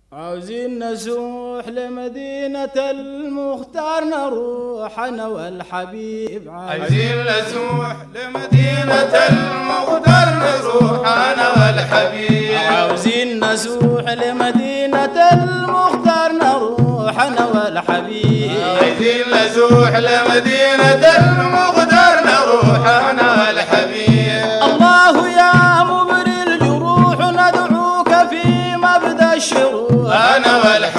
عاوزين نسوح لمدينة المختار نروح أنا والحبيب عايزين نسوح لمدينة المختار نروح أنا والحبيب عاوزين نسوح لمدينة المختار نروح أنا والحبيب عايزين نسوح لمدينة المختار نروح أنا والحبيب الله يا مبري الجروح ندعوك في مبدأ الشروح أنا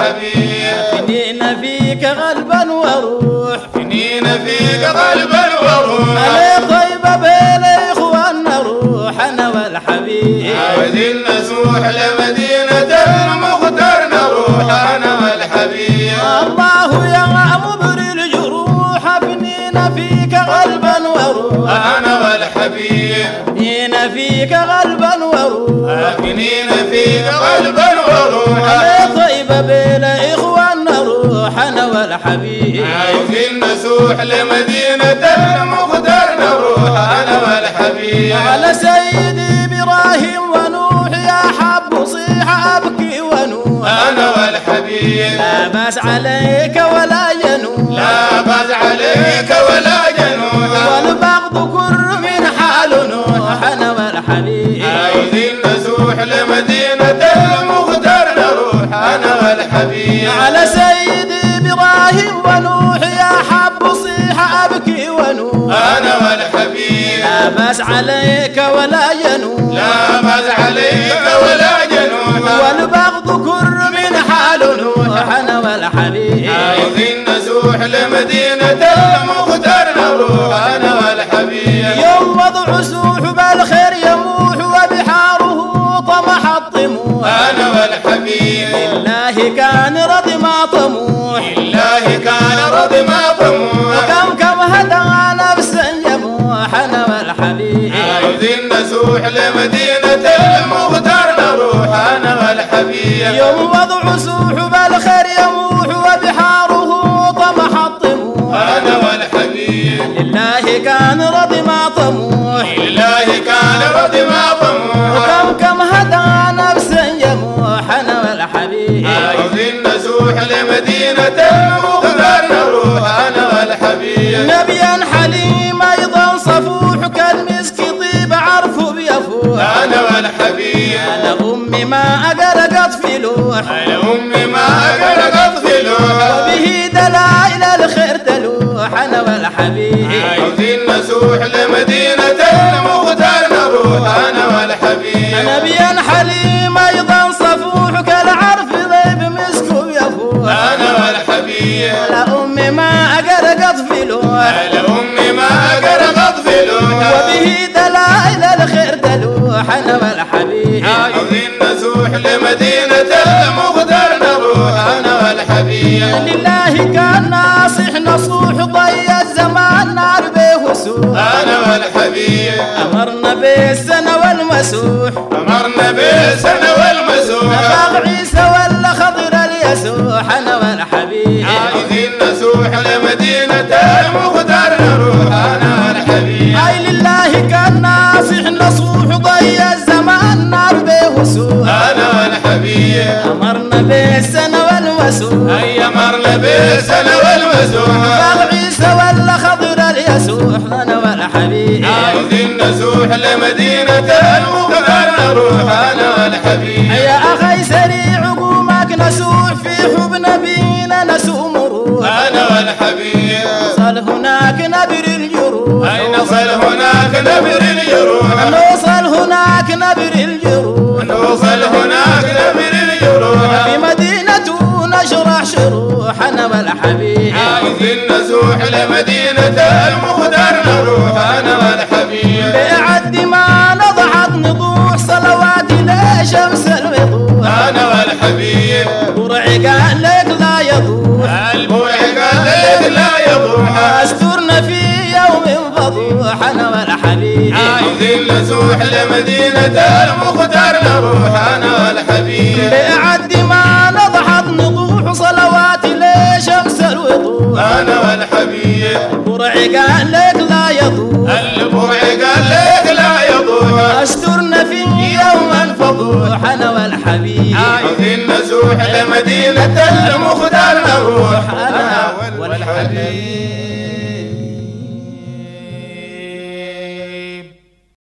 والحبيب فنينا فيك غلبا وروح فنين فيك قلبا وروح علي طيبة بين إخوان نروح أنا والحبيب عايزين نسوح لمدينة المختار نروح أنا والحبيب الله يا مبري الجروح فنينا فيك غلبا وروح أنا والحبيب فنينا فيك غلبا وروح فنين فيك قلبا وروح علي طيبة بين إخوان نروح أنا والحبيب عايزين نسوح لمدينة المختار نروح أنا والحبيب على سيدي إبراهيم ونوح يا حب صيح أبكي ونوح أنا والحبيب لا بأس عليك ولا ينوح لا بز عليك ولا جنوح والبغض كر من حال نوح أنا والحبيب عايزين نسوح لمدينة المختار نروح أنا والحبيب على سيدي إبراهيم ونوح يا حب صيح أبكي ونوح أنا والحبيب لا بأس عليك ولا ينوح لا بز عليك ولا جنوح والبغض كر من حال نوح أنا والحبيب عايزين نسوح لمدينة المختار نروح أنا والحبيب يوم وضع سوح بالخير يموح وبحاره طمح الطموح أنا والحبيب لله كان رضي ما طموح الله كان رض ما طموح كم كم هدى نفسا يموح أنا والحبيب عايزين نسوح لمدينة المختار نروح أنا والحبيب يوم وضع سوح بالخير يموح وبحاره طمح الطموح أنا والحبيب لله كان رضي ما طموح الله كان رض ما طموح وكم كم هدى نفسا يموح أنا والحبيب عايزين نسوح لمدينة المختار نروح أنا والحبيب نبيا حليم أيضا صفوح كالمسك طيب عرف بيفوح أنا والحبيب أنا أمي ما أقرقت في لوح أنا أمي ما أقرقت في لوح وبه دلائل الخير تلوح أنا والحبيب عايزين نسوح لمدينة المختار نروح أنا والحبيب نبيا حليم أيضا صفوح كالعرف ضيب مسك بيفوح أنا والحبيب لا أمي ما أقرقت في لوح على أمي ما أقرقت في لوح وبه دلائل الخير تلوح أنا والحبيب عايزين نسوح لمدينة المختار نروح أنا والحبيب لله كان ناصح نصوح ضي الزمان نار به وسوح أنا والحبيب أمرنا بالسنة والمسوح أمرنا بالسنة والمسوح نفاق عيسى ولا خضر اليسوح أنا والحبيب عايزين نسوح لمدينة المختار نروح أنا والحبيب أي لله كان ناصح نصوح ضي الزمان نار به وسوح أنا والحبيب أمرنا بالسنة والمسوح أي أمرنا بالسنة والمسوح نفاق عيسى ولا خضر اليسوح أنا والحبيب عايزين نسوح لمدينة المختار نروح أنا والحبيب يا أخي سريع قومك نسوح في حب نبينا نسوم روح أنا والحبيب صل هناك نبر الجروح أي نصل هناك نبر الجروح نوصل هناك نبر الجروح نوصل هناك نبر الجروح في مدينة نشرح شروح أنا والحبيب عايزين نسوح لمدينة المختار نروح أنا والحبيب بعد ما نضحت نضوح صلواتي لشمس الوضوح أنا والحبيب برعي قال لك لا يضوح البوع قال لك لا يضوح استرنا في يوم فضوح أنا والحبيب عايزين نسوح لمدينة المختار نروح أنا والحبيب بعد ما نضحت نضوح صلواتي لشمس الوضوح أنا والحبيب برعي قال لك لا يضوح البوع قال لك لا يضوح استرنا في يوم فضوح أنا والحبيب عايزين نسوح لمدينة المختار نروح أنا والحبيب